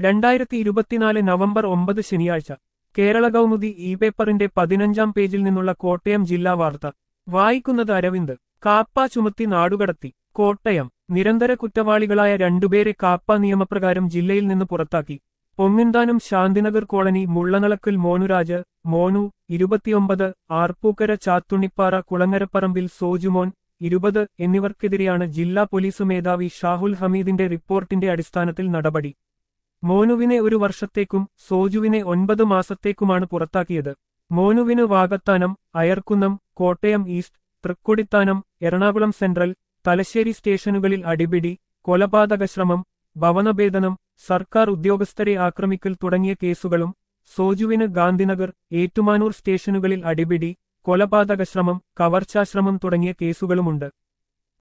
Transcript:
രണ്ടായിരത്തി ഇരുപത്തിനാല് നവംബർ ഒമ്പത് ശനിയാഴ്ച കേരള കൗമുദി ഇ പേപ്പറിന്റെ പതിനഞ്ചാം പേജിൽ നിന്നുള്ള കോട്ടയം ജില്ലാ വാർത്ത വായിക്കുന്നത് അരവിന്ദ് കാപ്പ ചുമത്തി നാടുകടത്തി കോട്ടയം നിരന്തര കുറ്റവാളികളായ രണ്ടുപേരെ കാപ്പ നിയമപ്രകാരം ജില്ലയിൽ നിന്ന് പുറത്താക്കി പൊങ്ങിന്താനം ശാന്തിനഗർ കോളനി മുള്ളനളക്കൽ മോനുരാജ് മോനു ഇരുപത്തിയൊമ്പത് ആർപ്പൂക്കര ചാത്തുണിപ്പാറ കുളങ്ങരപ്പറമ്പിൽ സോജുമോൻ ഇരുപത് എന്നിവർക്കെതിരെയാണ് ജില്ലാ പോലീസ് മേധാവി ഷാഹുൽ ഹമീദിന്റെ റിപ്പോർട്ടിന്റെ അടിസ്ഥാനത്തിൽ നടപടി മോനുവിനെ ഒരു വർഷത്തേക്കും സോജുവിനെ ഒൻപത് മാസത്തേക്കുമാണ് പുറത്താക്കിയത് മോനുവിന് വാകത്താനം അയർക്കുന്നം കോട്ടയം ഈസ്റ്റ് തൃക്കൊടിത്താനം എറണാകുളം സെൻട്രൽ തലശ്ശേരി സ്റ്റേഷനുകളിൽ അടിപിടി കൊലപാതകശ്രമം ഭവനഭേദനം സർക്കാർ ഉദ്യോഗസ്ഥരെ ആക്രമിക്കൽ തുടങ്ങിയ കേസുകളും സോജുവിന് ഗാന്ധിനഗർ ഏറ്റുമാനൂർ സ്റ്റേഷനുകളിൽ അടിപിടി കൊലപാതകശ്രമം കവർച്ചാശ്രമം തുടങ്ങിയ കേസുകളുമുണ്ട്